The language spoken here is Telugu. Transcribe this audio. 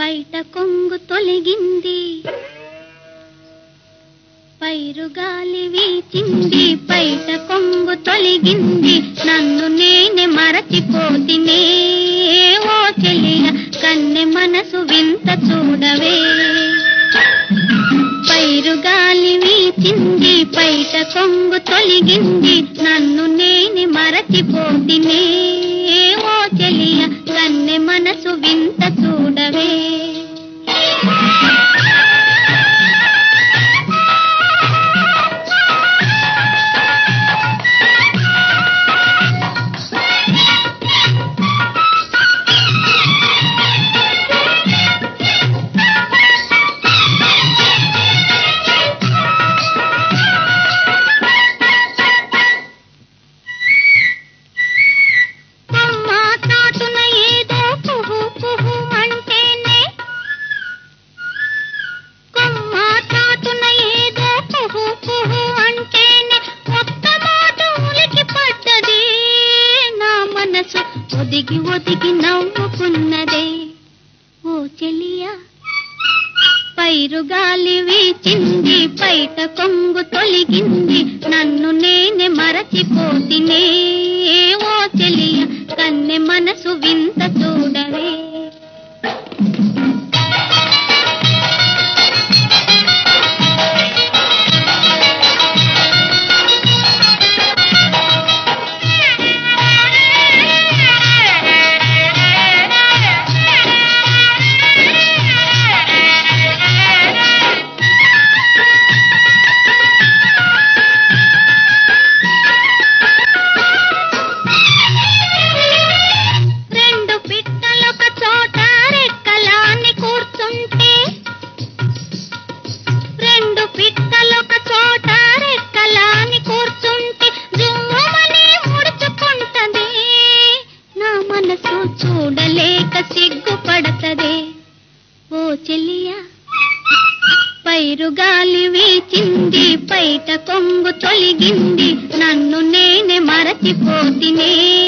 బయట కొంగు తొలగింది పైరు గాలి వీచింది బయట కొంగు తొలగింది నన్ను నేనే మరచిపోతినే ఓ చెలియ కన్నె మనసు వింత చూడవే పైరు గాలి వీచింది బయట కొంగు తొలగింది నన్ను నేనే మరచిపోతినే ఓ చెలియ కన్నె మనసు వింత చూడవే కొమ్మ చాటున ఏదో కుహు కుహు అంటేనే కొమ్మ చాటున ఏదో కుహు కుహు అంటేనే కొత్త మాట ఉలికి పడ్డది నా మనసు ఒదిగి ఒదిగి నవ్వుకున్నదే ఓ చెలియా పైరు గాలి వీచింది బయట కొంగు తొలగింది నన్ను నేనే మరచిపోతినే ఓ చెలియ కన్నె మనసు వింత చూడవే రెండు పిట్టలొక చోట రెక్కలాని కూర్చుంటే రెండు పిట్టలొక చోట రెక్కలాని కూర్చుంటే జుమ్మని ముడుచుకుంటది నా మనసు చూడలేక సిగ్గుపడతదే ఓ చెల్లియా పైరు గాలి వీచింది బయట కొంగు తొలగింది నన్ను నేనే మరచిపోతినే